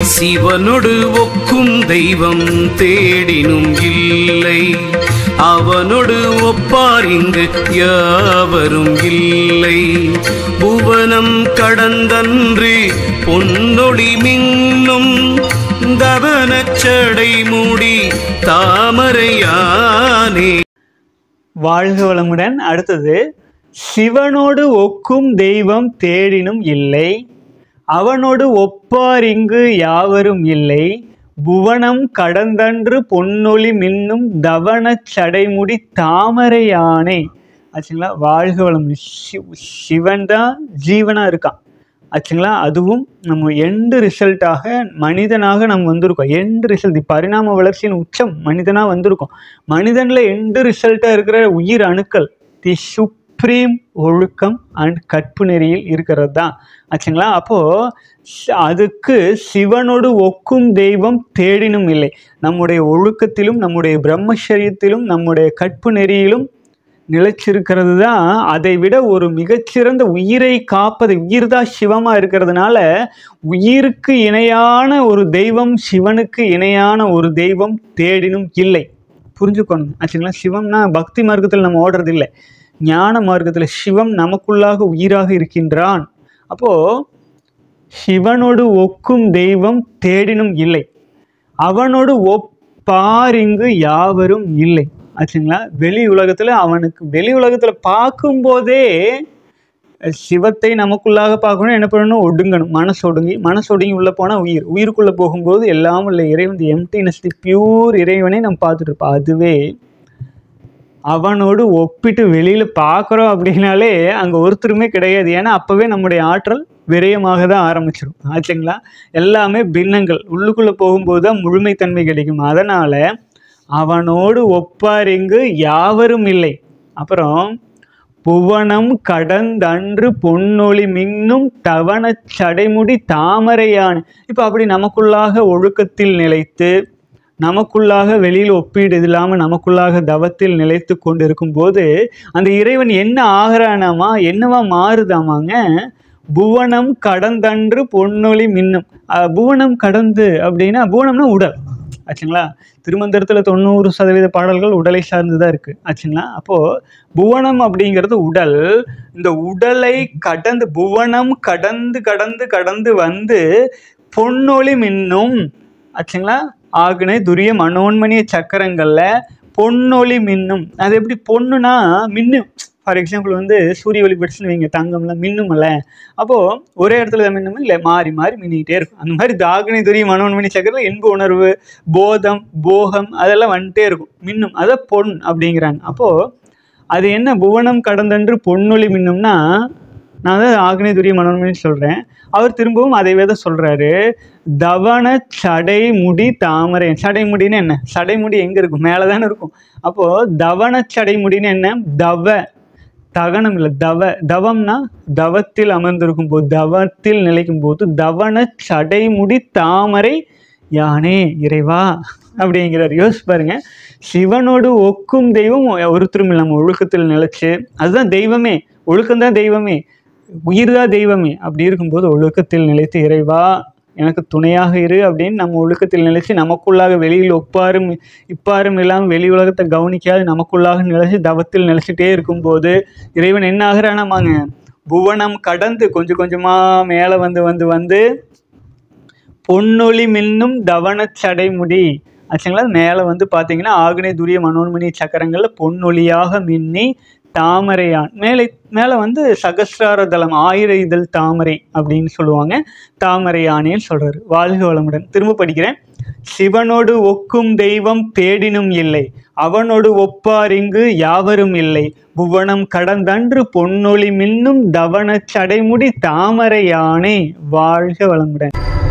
சிவனொடு ஒக்கும் தெய்வம் தேடினும் இல்லை அவனொடு ஒப்பார் இங்கு யாவரும் இல்லை புவனம் கடந்தன்று பொன்னொளி மின்னும் தவனச்சடை மூடி தாமரையானே வாழ்க வளமுடன் அடுத்தது சிவனோடு ஒக்கும் தெய்வம் தேடினும் இல்லை அவனோடு ஒப்பார் இங்கு யாவரும் இல்லை புவனம் கடந்தன்று பொன்னொளி மின்னும் தவனச் சடைமுடி தாமரை யானை ஆச்சுங்களா வாழ்க வளம் சிவன் தான் ஜீவனாக இருக்கான் ஆச்சுங்களா அதுவும் நம்ம எண்டு ரிசல்ட்டாக மனிதனாக நம்ம வந்திருக்கோம் எண்டு ரிசல்ட் பரிணாம வளர்ச்சியின் உச்சம் மனிதனாக வந்திருக்கோம் மனிதனில் எண்டு ரிசல்ட்டாக இருக்கிற உயிர் அணுக்கள் தி சுப்ரீம் ஒழுக்கம் அண்ட் கற்பு நெறியில் இருக்கிறது தான் ஆச்சுங்களா அப்போது அதுக்கு சிவனோடு ஒக்கும் தெய்வம் தேடினும் இல்லை நம்முடைய ஒழுக்கத்திலும் நம்முடைய பிரம்மச்சரியத்திலும் நம்முடைய கற்பு நெறியிலும் நிலைச்சிருக்கிறது தான் அதை விட ஒரு மிகச்சிறந்த உயிரை காப்பது உயிர் தான் சிவமாக இருக்கிறதுனால உயிருக்கு இணையான ஒரு தெய்வம் சிவனுக்கு இணையான ஒரு தெய்வம் தேடினும் இல்லை புரிஞ்சுக்கணும் ஆச்சுங்களா சிவம்னா பக்தி மார்க்கத்தில் நம்ம ஓடுறது இல்லை ஞான மார்க்கத்தில் சிவம் நமக்குள்ளாக உயிராக இருக்கின்றான் அப்போது சிவனோடு ஒக்கும் தெய்வம் தேடினும் இல்லை அவனோடு ஒப்பாரிங்கு யாவரும் இல்லை ஆச்சுங்களா வெளி உலகத்தில் அவனுக்கு வெளி உலகத்தில் பார்க்கும்போதே சிவத்தை நமக்குள்ளாக பார்க்கணும் என்ன பண்ணணும் ஒடுங்கணும் மனசு ஒடுங்கி மனசு ஒடுங்கி உள்ளே போனால் உயிர் உயிருக்குள்ளே போகும்போது எல்லாம் உள்ள இறைவன் எம்டினஸ் தி பியூர் இறைவனை நம்ம பார்த்துட்டு இருப்போம் அதுவே அவனோடு ஒப்பிட்டு வெளியில் பார்க்குறோம் அப்படின்னாலே அங்கே ஒருத்தருமே கிடையாது ஏன்னா அப்போவே நம்முடைய ஆற்றல் விரயமாக தான் ஆரம்பிச்சிடும் ஆச்சுங்களா எல்லாமே பின்னங்கள் உள்ளுக்குள்ளே போகும்போது தான் முழுமைத்தன்மை கிடைக்கும் அதனால் அவனோடு ஒப்பார் இங்கு யாவரும் இல்லை அப்புறம் புவனம் கடந்தன்று பொன்னொளி மின்னும் தவணச் சடைமுடி தாமரையான் இப்போ அப்படி நமக்குள்ளாக ஒழுக்கத்தில் நிலைத்து நமக்குள்ளாக வெளியில் ஒப்பீடு இல்லாமல் நமக்குள்ளாக தவத்தில் நிலைத்து கொண்டு இருக்கும்போது அந்த இறைவன் என்ன ஆகிறானாமா என்னவா மாறுதாமாங்க புவனம் கடந்தன்று பொன்னொளி மின்னும் அஹ் புவனம் கடந்து அப்படின்னா புவனம்னா உடல் ஆச்சுங்களா திருமந்திரத்தில் தொண்ணூறு சதவீத பாடல்கள் உடலை சார்ந்து தான் இருக்குது ஆச்சுங்களா அப்போது புவனம் அப்படிங்கிறது உடல் இந்த உடலை கடந்து புவனம் கடந்து கடந்து கடந்து வந்து பொன்னொளி மின்னும் ஆச்சுங்களா ஆக்னை துரிய மனோன்மணிய சக்கரங்களில் பொன்னொளி மின்னும் அது எப்படி பொண்ணுனா மின்னும் ஃபார் எக்ஸாம்பிள் வந்து சூரிய ஒளி பட்டுச்சுன்னு வைங்க தங்கம்லாம் மின்னுமல்ல அப்போது ஒரே இடத்துல தான் மின்னும் இல்லை மாறி மாறி மின்னிக்கிட்டே இருக்கும் அந்த மாதிரி தாகினி துரிய மனோன்மணி சக்கரத்தில் இன்ப உணர்வு போதம் போகம் அதெல்லாம் வந்துட்டே இருக்கும் மின்னும் அதை பொன் அப்படிங்கிறாங்க அப்போது அது என்ன புவனம் கடந்தன்று பொன்னொளி மின்னும்னா நான் தான் ஆக்னேய துரிய மனோன்மணி சொல்கிறேன் அவர் திரும்பவும் அதைவே தான் சொல்கிறாரு தவன சடைமுடி தாமரை சடைமுடின்னு என்ன சடைமுடி எங்கே இருக்கும் மேலே தானே இருக்கும் அப்போது தவன சடைமுடின்னு என்ன தவ தகனம் இல்லை தவ தவம்னா தவத்தில் அமர்ந்திருக்கும் போது தவத்தில் நிலைக்கும் போது தவன சடைமுடி தாமரை யானே இறைவா அப்படிங்கிறார் யோசிச்சு பாருங்க சிவனோடு ஒக்கும் தெய்வம் ஒருத்தரும் இல்லை நம்ம ஒழுக்கத்தில் நிலைச்சு அதுதான் தெய்வமே ஒழுக்கம்தான் தெய்வமே உயிர் தான் தெய்வமே அப்படி இருக்கும்போது ஒழுக்கத்தில் நிலைத்து இறைவா எனக்கு துணையாக இரு அப்படின்னு நம்ம ஒழுக்கத்தில் நிலைச்சு நமக்குள்ளாக வெளியில் ஒப்பாரும் இப்பாரும் இல்லாமல் வெளி உலகத்தை கவனிக்காது நமக்குள்ளாக நிலைச்சு தவத்தில் நிலைச்சிட்டே இருக்கும்போது இறைவன் என்ன ஆகிறானாமாங்க புவனம் கடந்து கொஞ்சம் கொஞ்சமாக மேலே வந்து வந்து வந்து பொன்னொளி மின்னும் தவனச் சடைமுடி ஆச்சுங்களா மேலே வந்து பார்த்தீங்கன்னா ஆக்னே துரிய மனோன்மணி சக்கரங்களில் பொன்னொழியாக மின்னி தாமரையான் மேலே மேலே வந்து சகசிரார தளம் ஆயிர இதழ் தாமரை அப்படின்னு சொல்லுவாங்க தாமரை யானைன்னு சொல்கிறாரு வாழ்க வளமுடன் திரும்ப படிக்கிறேன் சிவனோடு ஒக்கும் தெய்வம் தேடினும் இல்லை அவனோடு ஒப்பார் இங்கு யாவரும் இல்லை புவனம் கடந்தன்று பொன்னொளி மின்னும் தவனச் சடைமுடி தாமரை யானை வாழ்க வளமுடன்